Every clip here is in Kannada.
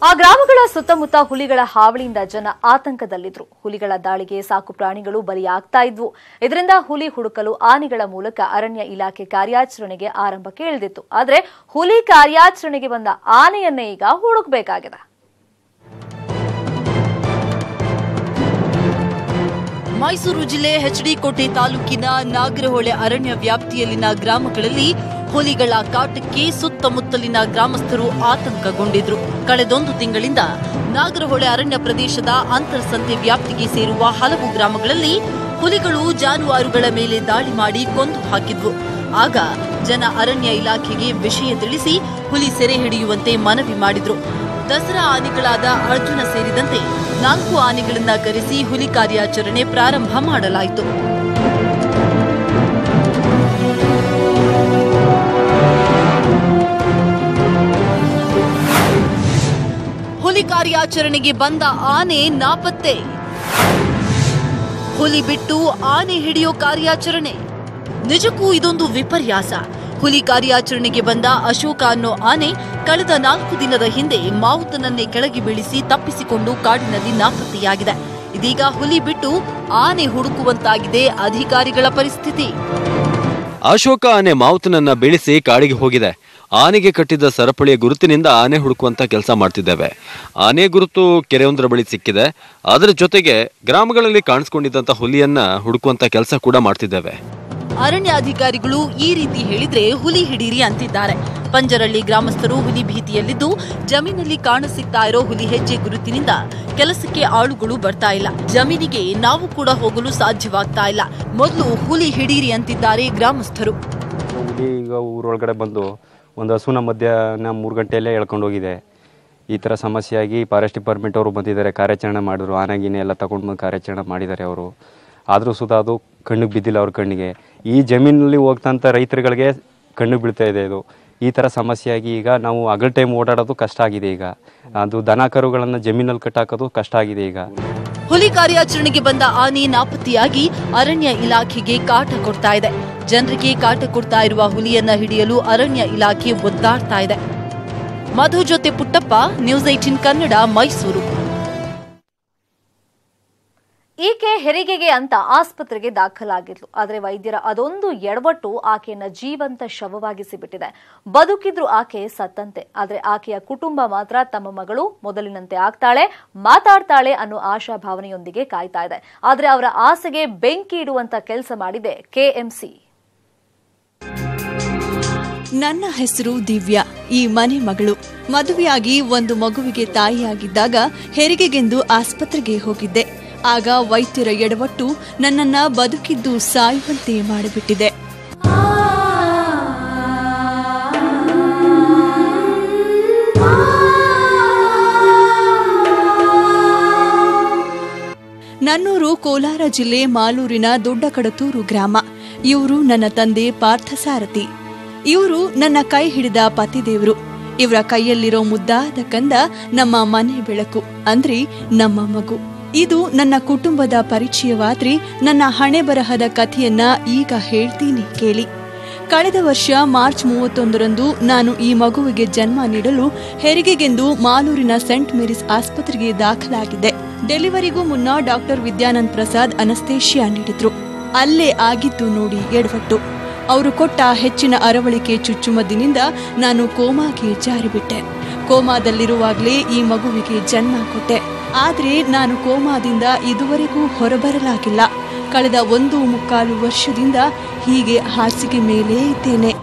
ಆ ಗ್ರಾಮಗಳ ಸುತ್ತಮುತ್ತ ಹುಲಿಗಳ ಹಾವಳಿಯಿಂದ ಜನ ಆತಂಕದಲ್ಲಿದ್ರು ಹುಲಿಗಳ ದಾಳಿಗೆ ಸಾಕು ಪ್ರಾಣಿಗಳು ಬಲಿಯಾಗ್ತಾ ಇದ್ವು ಇದರಿಂದ ಹುಲಿ ಹುಡುಕಲು ಆನೆಗಳ ಮೂಲಕ ಅರಣ್ಯ ಇಲಾಖೆ ಕಾರ್ಯಾಚರಣೆಗೆ ಆರಂಭಕ್ಕೆ ಇಳಿದಿತ್ತು ಆದರೆ ಹುಲಿ ಕಾರ್ಯಾಚರಣೆಗೆ ಬಂದ ಆನೆಯನ್ನೇ ಈಗ ಹುಡುಕಬೇಕಾಗಿದೆ ಮೈಸೂರು ಜಿಲ್ಲೆ ಹೆಚ್ಡಿ ಕೋಟೆ ತಾಲೂಕಿನ ನಾಗರಹೊಳೆ ಅರಣ್ಯ ವ್ಯಾಪ್ತಿಯಲ್ಲಿನ ಗ್ರಾಮಗಳಲ್ಲಿ ಹುಲಿಗಳ ಕಾಟಕ್ಕೆ ಸುತ್ತಮುತ್ತಲಿನ ಗ್ರಾಮಸ್ಥರು ಆತಂಕಗೊಂಡಿದ್ರು ಕಳೆದೊಂದು ತಿಂಗಳಿಂದ ನಾಗರಹೊಳೆ ಅರಣ್ಯ ಪ್ರದೇಶದ ಅಂತರ್ಸಂತೆ ವ್ಯಾಪ್ತಿಗೆ ಸೇರುವ ಹಲವು ಗ್ರಾಮಗಳಲ್ಲಿ ಹುಲಿಗಳು ಜಾನುವಾರುಗಳ ಮೇಲೆ ದಾಳಿ ಮಾಡಿ ಕೊಂದು ಹಾಕಿದ್ವು ಆಗ ಜನ ಅರಣ್ಯ ಇಲಾಖೆಗೆ ವಿಷಯ ತಿಳಿಸಿ ಹುಲಿ ಸೆರೆ ಹಿಡಿಯುವಂತೆ ಮನವಿ ಮಾಡಿದ್ರು ದಸರಾ ಆನೆಗಳಾದ ಅರ್ಜುನ ಸೇರಿದಂತೆ ನಾಲ್ಕು ಆನೆಗಳನ್ನ ಕರೆಸಿ ಹುಲಿ ಕಾರ್ಯಾಚರಣೆ ಪ್ರಾರಂಭ ಮಾಡಲಾಯಿತು ಹುಲಿ ಕಾರ್ಯಾಚರಣೆಗೆ ಬಂದ ಆನೆ ನಾಪತ್ತೆ ಹುಲಿ ಬಿಟ್ಟು ಆನೆ ಹಿಡಿಯೋ ಕಾರ್ಯಾಚರಣೆ ನಿಜಕ್ಕೂ ಇದೊಂದು ವಿಪರ್ಯಾಸ ಹುಲಿ ಕಾರ್ಯಾಚರಣೆಗೆ ಬಂದ ಅಶೋಕ ಅನ್ನೋ ಆನೆ ಕಳೆದ ನಾಲ್ಕು ದಿನದ ಹಿಂದೆ ಮಾವುತನನ್ನೇ ಕೆಳಗೆ ಬೀಳಿಸಿ ತಪ್ಪಿಸಿಕೊಂಡು ಕಾಡಿನಲ್ಲಿ ನಾಪತ್ತೆಯಾಗಿದೆ ಇದೀಗ ಹುಲಿ ಬಿಟ್ಟು ಆನೆ ಹುಡುಕುವಂತಾಗಿದೆ ಅಧಿಕಾರಿಗಳ ಪರಿಸ್ಥಿತಿ ಅಶೋಕ ಆನೆ ಮಾವುತನನ್ನ ಬೀಳಿಸಿ ಕಾಡಿಗೆ ಹೋಗಿದೆ ಆನೆಗೆ ಕಟ್ಟಿದ್ದ ಸರಪಳಿಯ ಗುರುತಿನಿಂದ ಆನೆ ಹುಡುಕುವಂತ ಕೆಲಸ ಮಾಡ್ತಿದ್ದೇವೆ ಆನೆ ಗುರುತು ಕೆರೆಯೊಂದರ ಬಳಿ ಸಿಕ್ಕಿದೆ ಅದರ ಜೊತೆಗೆ ಗ್ರಾಮಗಳಲ್ಲಿ ಕಾಣಿಸ್ಕೊಂಡಿದ್ದಂತ ಹುಲಿಯನ್ನ ಹುಡುಕುವಂತ ಕೆಲಸ ಕೂಡ ಮಾಡ್ತಿದ್ದೇವೆ ಅರಣ್ಯ ಅಧಿಕಾರಿಗಳು ಈ ರೀತಿ ಹೇಳಿದ್ರೆ ಹುಲಿ ಹಿಡೀರಿ ಅಂತಿದ್ದಾರೆ ಪಂಜರಳ್ಳಿ ಗ್ರಾಮಸ್ಥರು ಹುಲಿ ಭೀತಿಯಲ್ಲಿದ್ದು ಜಮೀನಲ್ಲಿ ಕಾಣಸಿಗ್ತಾ ಇರೋ ಹುಲಿ ಹೆಜ್ಜೆ ಗುರುತಿನಿಂದ ಕೆಲಸಕ್ಕೆ ಆಳುಗಳು ಬರ್ತಾ ಇಲ್ಲ ಜಮೀನಿಗೆ ನಾವು ಕೂಡ ಹೋಗಲು ಸಾಧ್ಯವಾಗ್ತಾ ಇಲ್ಲ ಮೊದಲು ಹುಲಿ ಹಿಡೀರಿ ಅಂತಿದ್ದಾರೆ ಗ್ರಾಮಸ್ಥರು ಹುಲಿ ಈಗ ಊರೊಳಗಡೆ ಬಂದು ಒಂದು ಹಸುನ ಮಧ್ಯಾಹ್ನ ಮೂರು ಗಂಟೆಯಲ್ಲೇ ಎಳ್ಕೊಂಡು ಹೋಗಿದೆ ಈ ಥರ ಸಮಸ್ಯೆಯಾಗಿ ಫಾರೆಸ್ಟ್ ಡಿಪಾರ್ಟ್ಮೆಂಟ್ ಅವರು ಬಂದಿದ್ದಾರೆ ಕಾರ್ಯಾಚರಣೆ ಮಾಡಿದ್ರು ಆನೆಗಿನೆ ಎಲ್ಲ ತಗೊಂಡು ಬಂದು ಕಾರ್ಯಾಚರಣೆ ಮಾಡಿದ್ದಾರೆ ಅವರು ಆದರೂ ಸುಧಾ ಅದು ಕಣ್ಣಿಗೆ ಬಿದ್ದಿಲ್ಲ ಅವ್ರ ಕಣ್ಣಿಗೆ ಈ ಜಮೀನಲ್ಲಿ ಹೋಗ್ತಂಥ ರೈತರುಗಳಿಗೆ ಕಣ್ಣಿಗೆ ಬೀಳ್ತಾ ಇದೆ ಇದು ಈ ಥರ ಸಮಸ್ಯೆಯಾಗಿ ಈಗ ನಾವು ಹಗಲ್ ಟೈಮ್ ಓಡಾಡೋದು ಕಷ್ಟ ಆಗಿದೆ ಈಗ ಅದು ದನ ಕರುಗಳನ್ನು ಜಮೀನಲ್ಲಿ ಕಟ್ಟಾಕೋದು ಕಷ್ಟ ಆಗಿದೆ ಈಗ ಹುಲಿ ಕಾರ್ಯಾಚರಣೆಗೆ ಬಂದ ಆನೆ ನಾಪತ್ತೆಯಾಗಿ ಅರಣ್ಯ ಇಲಾಖೆಗೆ ಕಾಟ ಕೊಡ್ತಾ ಇದೆ ಜನರಿಗೆ ಕಾಟ ಕೊಡ್ತಾ ಇರುವ ಹುಲಿಯನ್ನ ಹಿಡಿಯಲು ಅರಣ್ಯ ಇಲಾಖೆ ಒದ್ದಾಡ್ತಾ ಇದೆ ಮಧು ಜೊತೆ ಪುಟ್ಟಪ್ಪ ನ್ಯೂಸ್ ಏಟಿನ್ ಕನ್ನಡ ಮೈಸೂರು ಈಕೆ ಹೆರಿಗೆಗೆ ಅಂತ ಆಸ್ಪತ್ರೆಗೆ ದಾಖಲಾಗಿದ್ಲು ಆದರೆ ವೈದ್ಯರ ಅದೊಂದು ಎಡವಟ್ಟು ಆಕೆಯನ್ನ ಜೀವಂತ ಶವವಾಗಿಸಿ ಬಿಟ್ಟಿದೆ ಬದುಕಿದ್ರು ಆಕೆ ಸತ್ತಂತೆ ಆದರೆ ಆಕೆಯ ಕುಟುಂಬ ಮಾತ್ರ ತಮ್ಮ ಮಗಳು ಮೊದಲಿನಂತೆ ಆಗ್ತಾಳೆ ಮಾತಾಡ್ತಾಳೆ ಅನ್ನೋ ಆಶಾಭಾವನೆಯೊಂದಿಗೆ ಕಾಯ್ತಾ ಇದೆ ಆದರೆ ಅವರ ಆಸೆಗೆ ಬೆಂಕಿ ಇಡುವಂತ ಕೆಲಸ ಮಾಡಿದೆ ಕೆಎಂಸಿ ನನ್ನ ಹೆಸರು ದಿವ್ಯಾ ಈ ಮನೆ ಮಗಳು ಮದುವೆಯಾಗಿ ಒಂದು ಮಗುವಿಗೆ ತಾಯಿಯಾಗಿದ್ದಾಗ ಹೆರಿಗೆಗೆಂದು ಆಸ್ಪತ್ರೆಗೆ ಹೋಗಿದ್ದೆ ಆಗ ವೈದ್ಯರ ಎಡವಟ್ಟು ನನ್ನನ್ನ ಬದುಕಿದ್ದು ಸಾಯುವಂತೆ ಮಾಡಿಬಿಟ್ಟಿದೆ ನನ್ನೂರು ಕೋಲಾರ ಜಿಲ್ಲೆ ಮಾಲೂರಿನ ದೊಡ್ಡ ಕಡತೂರು ಗ್ರಾಮ ಇವರು ನನ್ನ ತಂದೆ ಪಾರ್ಥಸಾರಥಿ ಇವರು ನನ್ನ ಕೈ ಹಿಡಿದ ಪತಿದೇವರು ಇವರ ಕೈಯಲ್ಲಿರೋ ಮುದ್ದಾದ ಕಂದ ನಮ್ಮ ಮನೆ ಬೆಳಕು ಅಂದ್ರೆ ನಮ್ಮ ಮಗು ಇದು ನನ್ನ ಕುಟುಂಬದ ಪರಿಚಯವಾದ್ರೆ ನನ್ನ ಹಣೆ ಬರಹದ ಕಥೆಯನ್ನ ಈಗ ಹೇಳ್ತೀನಿ ಕೇಳಿ ಕಳೆದ ವರ್ಷ ಮಾರ್ಚ್ ಮೂವತ್ತೊಂದರಂದು ನಾನು ಈ ಮಗುವಿಗೆ ಜನ್ಮ ನೀಡಲು ಹೆರಿಗೆಗೆಂದು ಮಾಲೂರಿನ ಸೆಂಟ್ ಮೇರಿಸ್ ಆಸ್ಪತ್ರೆಗೆ ದಾಖಲಾಗಿದ್ದೆ ಡೆಲಿವರಿಗೂ ಮುನ್ನ ಡಾಕ್ಟರ್ ವಿದ್ಯಾನಂದ್ ಪ್ರಸಾದ್ ಅನಸ್ತೇಶಿಯಾ ನೀಡಿದ್ರು ಅಲ್ಲೇ ಆಗಿತ್ತು ನೋಡಿ ಎಡವಟ್ಟು ಅವರು ಕೊಟ್ಟ ಹೆಚ್ಚಿನ ಅರವಳಿಕೆ ಚುಚ್ಚುಮದ್ದಿನಿಂದ ನಾನು ಕೋಮಾಗೆ ಜಾರಿಬಿಟ್ಟೆ ಕೋಮಾದಲ್ಲಿರುವಾಗಲೇ ಈ ಮಗುವಿಗೆ ಜನ್ಮ ಕೊಟ್ಟೆ ಆದ್ರೆ ನಾನು ಕೋಮಾದಿಂದ ಇದುವರೆಗೂ ಹೊರಬರಲಾಗಿಲ್ಲ ಕಳೆದ ಒಂದು ಮುಕ್ಕಾಲು ವರ್ಷದಿಂದ ಹೀಗೆ ಹಾಸಿಗೆ ಮೇಲೆ ಇದ್ದೇನೆ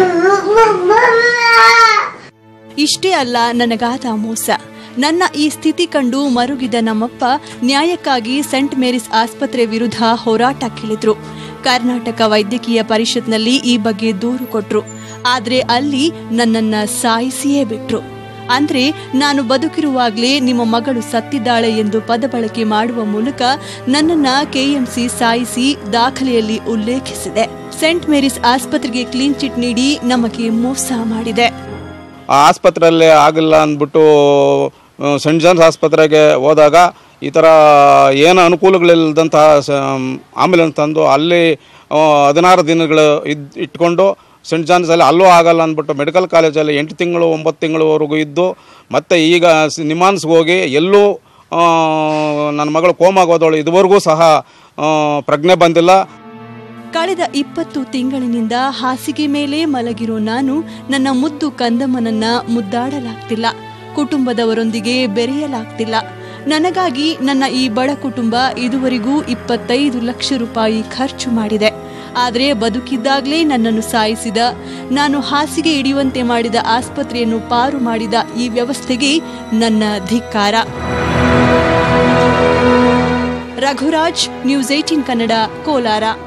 ಇಷ್ಟೇ ಅಲ್ಲ ನನಗಾದ ಮೋಸ ನನ್ನ ಈ ಸ್ಥಿತಿ ಕಂಡು ಮರುಗಿದ ನಮ್ಮಪ್ಪ ನ್ಯಾಯಕ್ಕಾಗಿ ಸೆಂಟ್ ಮೇರಿಸ್ ಆಸ್ಪತ್ರೆ ವಿರುದ್ಧ ಹೋರಾಟಕ್ಕಿಳಿದ್ರು ಕರ್ನಾಟಕ ವೈದ್ಯಕೀಯ ಪರಿಷತ್ನಲ್ಲಿ ಈ ಬಗ್ಗೆ ದೂರು ಕೊಟ್ರು ಆದ್ರೆ ಅಲ್ಲಿ ನನ್ನನ್ನ ಸಾಯಿಸಿಯೇ ಬಿಟ್ರು ಅಂದ್ರೆ ನಾನು ಬದುಕಿರುವಾಗಲೇ ನಿಮ್ಮ ಮಗಳು ಸತ್ತಿದ್ದಾಳೆ ಎಂದು ಪದಬಳಕೆ ಮಾಡುವ ಮೂಲಕ ನನ್ನನ್ನ ಕೆಎಂಸಿ ಸಾಯಿಸಿ ದಾಖಲೆಯಲ್ಲಿ ಉಲ್ಲೇಖಿಸಿದೆ ಸೆಂಟ್ ಮೇರಿಸ್ ಆಸ್ಪತ್ರೆಗೆ ಕ್ಲೀನ್ ಚಿಟ್ ನೀಡಿ ನಮಗೆ ಮೋಸ ಮಾಡಿದೆ ಆ ಆಸ್ಪತ್ರೆಯಲ್ಲಿ ಆಗಿಲ್ಲ ಅಂದ್ಬಿಟ್ಟು ಸೆಂಟ್ ಜಾನ್ಸ್ ಆಸ್ಪತ್ರೆಗೆ ಹೋದಾಗ ಈ ಥರ ಏನು ಅನುಕೂಲಗಳಿಲ್ಲದಂತಹ ಸ ಆಂಬ್ಯುಲೆನ್ಸ್ ತಂದು ಅಲ್ಲಿ ಆ, ಹದಿನಾರು ದಿನಗಳು ಇದ್ ಇಟ್ಕೊಂಡು ಸೆಂಟ್ ಜಾನ್ಸಲ್ಲಿ ಅಲ್ಲೂ ಆಗಲ್ಲ ಅಂದ್ಬಿಟ್ಟು ಮೆಡಿಕಲ್ ಕಾಲೇಜಲ್ಲಿ ಎಂಟು ತಿಂಗಳು ಒಂಬತ್ತು ತಿಂಗಳವರೆಗೂ ಇದ್ದು ಮತ್ತು ಈಗ ಸ್- ನಿಮಾನ್ಸ್ಗೆ ಹೋಗಿ ಎಲ್ಲೂ ಆ, ನನ್ನ ಮಗಳು ಕೋಮಾಗೋದವಳು ಇದುವರೆಗೂ ಸಹ ಆ, ಪ್ರಜ್ಞೆ ಬಂದಿಲ್ಲ ಕಳೆದ ಇಪ್ಪತ್ತು ತಿಂಗಳಿನಿಂದ ಹಾಸಿಗೆ ಮೇಲೆ ಮಲಗಿರೋ ನಾನು ನನ್ನ ಮುದ್ದು ಕಂದಮ್ಮನನ್ನ ಮುದ್ದಾಡಲಾಗ್ತಿಲ್ಲ ಕುಟುಂಬದವರೊಂದಿಗೆ ಬೆರೆಯಲಾಗ್ತಿಲ್ಲ ನನಗಾಗಿ ನನ್ನ ಈ ಬಡ ಕುಟುಂಬ ಇದುವರೆಗೂ ಇಪ್ಪತ್ತೈದು ಲಕ್ಷ ರೂಪಾಯಿ ಖರ್ಚು ಮಾಡಿದೆ ಆದರೆ ಬದುಕಿದ್ದಾಗಲೇ ನನ್ನನ್ನು ಸಾಯಿಸಿದ ನಾನು ಹಾಸಿಗೆ ಹಿಡಿಯುವಂತೆ ಮಾಡಿದ ಆಸ್ಪತ್ರೆಯನ್ನು ಪಾರು ಮಾಡಿದ ಈ ವ್ಯವಸ್ಥೆಗೆ ನನ್ನ ಧಿಕ್ಕಾರ ರಘುರಾಜ್ ನ್ಯೂಸ್ ಏಟೀನ್ ಕನ್ನಡ ಕೋಲಾರ